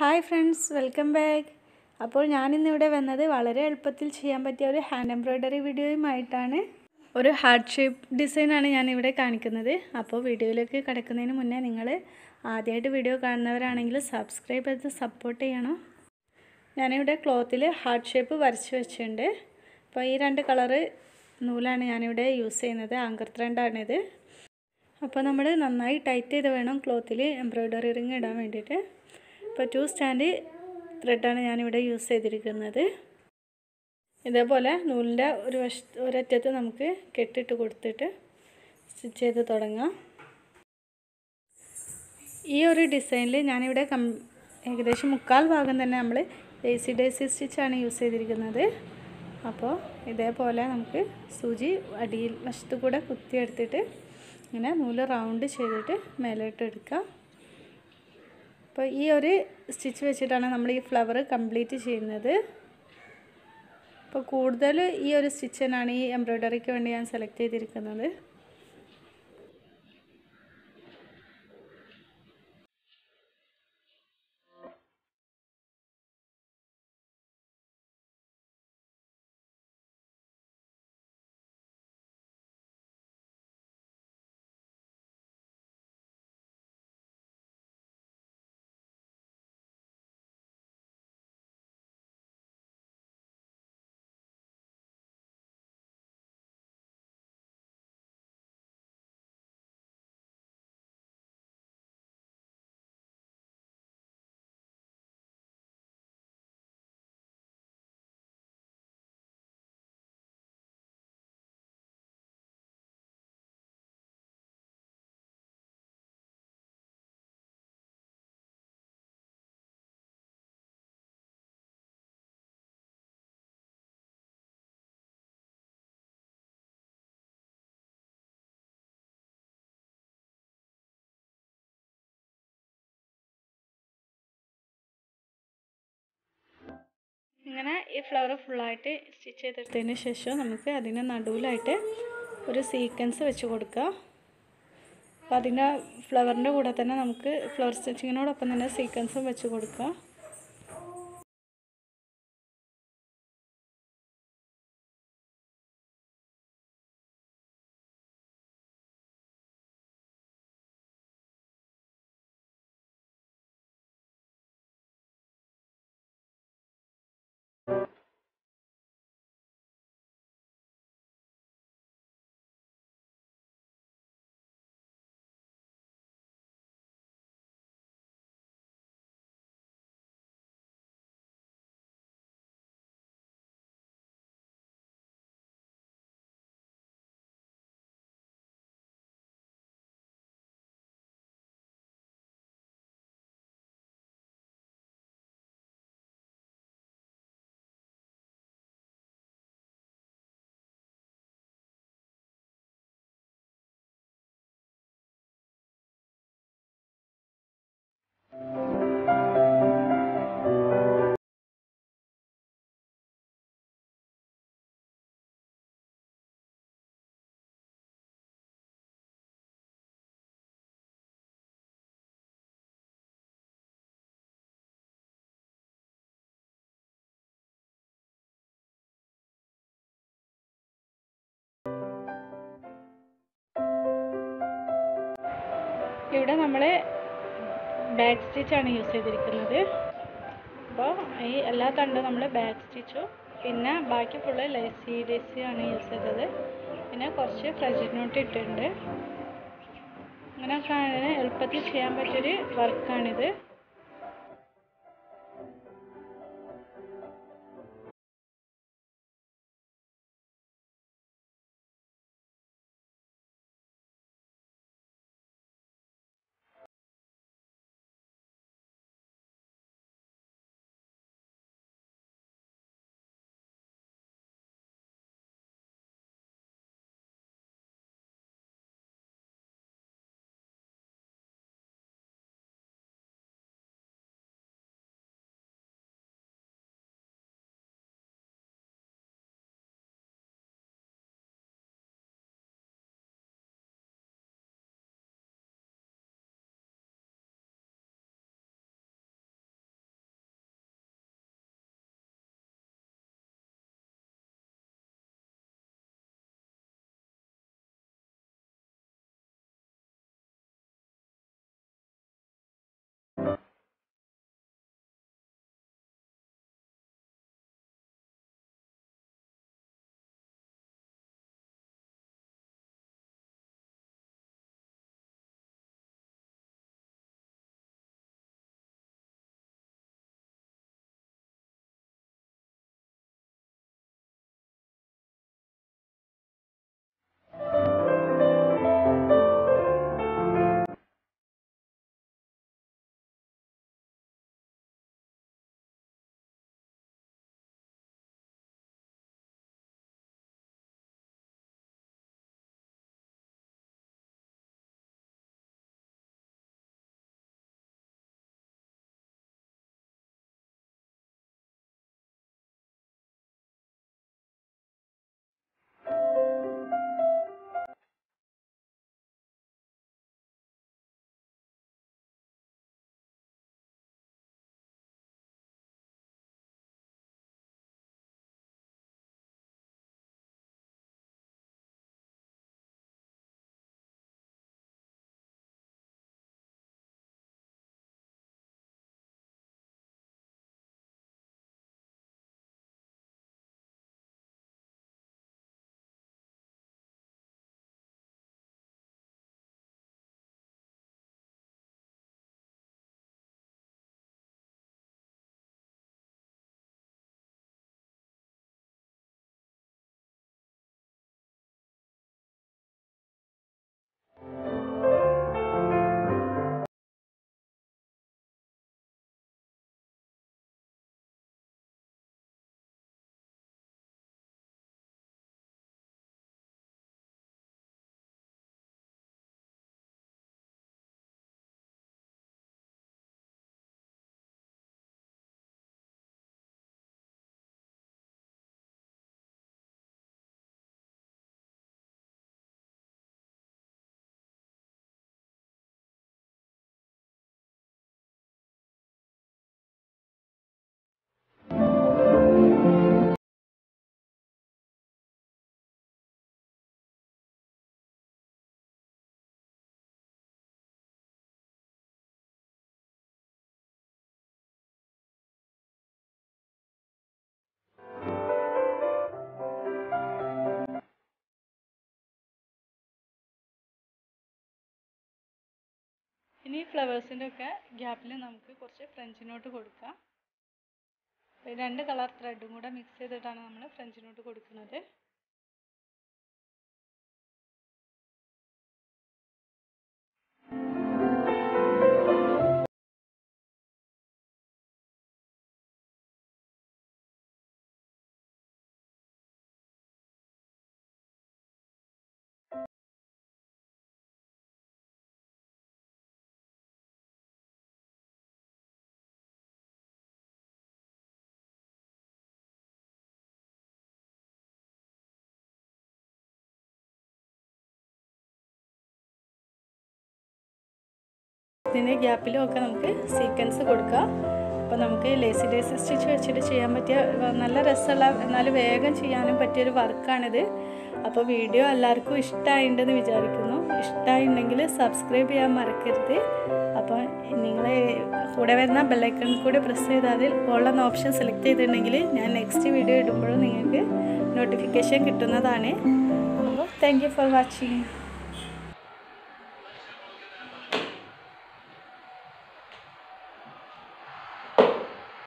hi friends welcome back അപ്പോൾ ഞാനിന്നിവിടെ വന്നത് വളരെ എളുപ്പത്തിൽ ചെയ്യാൻ പറ്റിയ ഒരു ഹാൻഡ് എംബ്രോയ്ഡറി വീഡിയോയുമായിട്ടാണ് ഒരു ഹാർട്ട് ഷേപ്പ് ഡിസൈനാണ് ഞാനിവിടെ കാണിക്കുന്നത് അപ്പോൾ വീഡിയോയിലേക്ക് കിടക്കുന്നതിന് മുന്നേ നിങ്ങൾ ആദ്യമായിട്ട് വീഡിയോ കാണുന്നവരാണെങ്കിൽ സബ്സ്ക്രൈബ് ചെയ്ത് സപ്പോർട്ട് ചെയ്യണം ഞാനിവിടെ ക്ലോത്തിൽ ഹാർട്ട് ഷേപ്പ് വരച്ച് വെച്ചിട്ടുണ്ട് അപ്പോൾ ഈ രണ്ട് കളറ് നൂലാണ് ഞാനിവിടെ യൂസ് ചെയ്യുന്നത് ആങ്കർ ത്രെഡാണിത് അപ്പോൾ നമ്മൾ നന്നായി ടൈറ്റ് ചെയ്ത് വേണം ക്ലോത്തിൽ എംബ്രോയ്ഡറി റിങ് ഇടാൻ വേണ്ടിയിട്ട് ഇപ്പോൾ ടു സ്റ്റാൻഡ് ത്രെഡാണ് ഞാനിവിടെ യൂസ് ചെയ്തിരിക്കുന്നത് ഇതേപോലെ നൂലിൻ്റെ ഒരു വശ ഒരറ്റത്ത് നമുക്ക് കെട്ടിട്ട് കൊടുത്തിട്ട് സ്റ്റിച്ച് ചെയ്ത് തുടങ്ങാം ഈ ഒരു ഡിസൈനിൽ ഞാനിവിടെ കം ഏകദേശം മുക്കാൽ ഭാഗം തന്നെ നമ്മൾ ഡേസി ഡേസി സ്റ്റിച്ചാണ് യൂസ് ചെയ്തിരിക്കുന്നത് അപ്പോൾ ഇതേപോലെ നമുക്ക് സൂചി അടിയിൽ വശത്ത് കൂടെ കുത്തിയെടുത്തിട്ട് ഇങ്ങനെ നൂല് റൗണ്ട് ചെയ്തിട്ട് മേലോട്ട് എടുക്കാം അപ്പോൾ ഈ ഒരു സ്റ്റിച്ച് വെച്ചിട്ടാണ് നമ്മൾ ഈ ഫ്ലവർ കംപ്ലീറ്റ് ചെയ്യുന്നത് അപ്പോൾ കൂടുതൽ ഈ ഒരു സ്റ്റിച്ച് തന്നെയാണ് ഈ എംബ്രോയ്ഡറിക്ക് വേണ്ടി ഞാൻ സെലക്ട് ചെയ്തിരിക്കുന്നത് ഇങ്ങനെ ഈ ഫ്ലവർ ഫുള്ളായിട്ട് സ്റ്റിച്ച് ചെയ്തെടുത്തതിന് ശേഷം നമുക്ക് അതിന് നടുവിലായിട്ട് ഒരു സീക്വൻസ് വെച്ച് കൊടുക്കുക അപ്പോൾ അതിൻ്റെ ഫ്ലവറിൻ്റെ കൂടെ തന്നെ നമുക്ക് ഫ്ലവർ സ്റ്റിച്ചിങ്ങിനോടൊപ്പം തന്നെ സീക്വൻസും വെച്ച് കൊടുക്കുക ഇവിടെ നമ്മൾ ബാക്ക് സ്റ്റിച്ചാണ് യൂസ് ചെയ്തിരിക്കുന്നത് അപ്പോൾ ഈ എല്ലാ തണ്ടും നമ്മൾ ബാക്ക് സ്റ്റിച്ചും പിന്നെ ബാക്കി ഫുള്ള് ലേസി ഡേസി ആണ് യൂസ് ചെയ്തത് പിന്നെ കുറച്ച് ഫ്രജിൻ നോട്ട് ഇട്ടിട്ടുണ്ട് അങ്ങനെയൊക്കെ എളുപ്പത്തിൽ ചെയ്യാൻ പറ്റിയൊരു വർക്കാണിത് ഇനി ഫ്ലവേഴ്സിൻ്റെ ഒക്കെ ഗ്യാപ്പിൽ നമുക്ക് കുറച്ച് ഫ്രഞ്ച് നോട്ട് കൊടുക്കാം ഈ രണ്ട് കളർ ത്രെഡും കൂടെ മിക്സ് ചെയ്തിട്ടാണ് നമ്മൾ ഫ്രഞ്ച് നോട്ട് കൊടുക്കുന്നത് ഇതിൻ്റെ ഗ്യാപ്പിലും ഒക്കെ നമുക്ക് സീക്വൻസ് കൊടുക്കാം അപ്പോൾ നമുക്ക് ലേസി ഡേസി സ്റ്റിച്ച് വെച്ചിട്ട് ചെയ്യാൻ പറ്റിയ വ- നല്ല രസമുള്ള എന്നാൽ വേഗം ചെയ്യാനും പറ്റിയൊരു വർക്കാണിത് അപ്പോൾ വീഡിയോ എല്ലാവർക്കും ഇഷ്ടമായിട്ടുണ്ടെന്ന് വിചാരിക്കുന്നു ഇഷ്ടമായിട്ടുണ്ടെങ്കിൽ സബ്സ്ക്രൈബ് ചെയ്യാൻ മറക്കരുത് അപ്പോൾ നിങ്ങൾ കൂടെ വരുന്ന ബെല്ലൈക്കൺ കൂടി പ്രസ് ചെയ്താൽ ഓൾ എന്ന ഓപ്ഷൻ സെലക്ട് ചെയ്തിട്ടുണ്ടെങ്കിൽ ഞാൻ നെക്സ്റ്റ് വീഡിയോ ഇടുമ്പോഴും നിങ്ങൾക്ക് നോട്ടിഫിക്കേഷൻ കിട്ടുന്നതാണ് അപ്പോൾ താങ്ക് യു ഫോർ വാച്ചിങ്